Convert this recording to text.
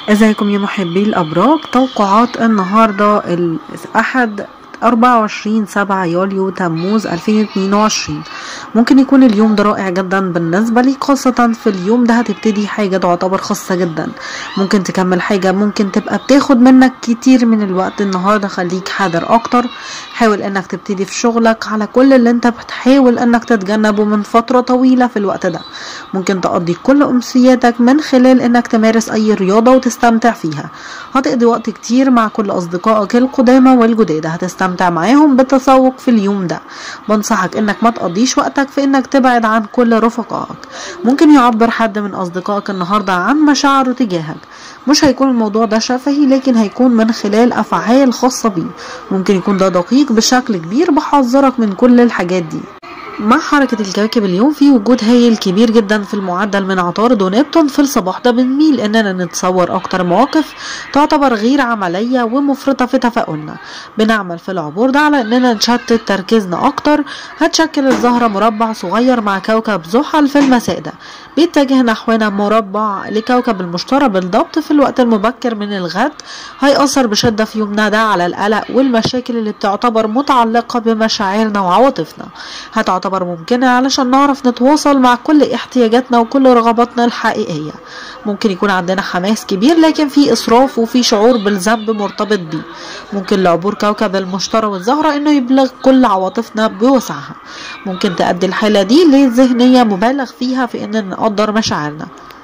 ازيكم يا محبي الابراج توقعات النهارده الاحد 24 7 يوليو تموز 2022 ممكن يكون اليوم ده رائع جدا بالنسبة لي خاصة في اليوم ده هتبتدي حاجة تعتبر خاصة جدا ممكن تكمل حاجة ممكن تبقى بتاخد منك كتير من الوقت النهاردة خليك حذر اكتر حاول انك تبتدي في شغلك على كل اللي انت بتحاول انك تتجنبه من فترة طويلة في الوقت ده ممكن تقضي كل امسياتك من خلال انك تمارس اي رياضة وتستمتع فيها هتقضي وقت كتير مع كل اصدقائك القدامى والجداد هتستمتع معاهم بالتسوق في اليوم ده بنصحك انك ما تقضيش وقتك في انك تبعد عن كل رفقائك ممكن يعبر حد من اصدقائك النهارده عن مشاعره تجاهك مش هيكون الموضوع ده شفهي لكن هيكون من خلال افعال خاصة بيه ممكن يكون ده دقيق بشكل كبير بحذرك من كل الحاجات دي مع حركة الكواكب اليوم في وجود هايل كبير جدا في المعدل من عطارد ونبتون في الصباح ده بنميل اننا نتصور اكتر مواقف تعتبر غير عملية ومفرطة في تفاؤلنا بنعمل في العبور ده على اننا نشتت تركيزنا اكتر هتشكل الزهرة مربع صغير مع كوكب زحل في المساء ده بيتجه نحونا مربع لكوكب المشتري بالضبط في الوقت المبكر من الغد هيأثر بشدة في يومنا ده على القلق والمشاكل اللي بتعتبر متعلقة بمشاعرنا وعواطفنا هتعتبر ممكنة علشان نعرف نتواصل مع كل احتياجاتنا وكل رغباتنا الحقيقية ممكن يكون عندنا حماس كبير لكن في إسراف وفي شعور بالذنب مرتبط بيه ممكن لعبور كوكب المشتري والزهرة إنه يبلغ كل عواطفنا بوسعها ممكن تؤدي الحالة دي لذهنية مبالغ فيها في إن نقدر مشاعرنا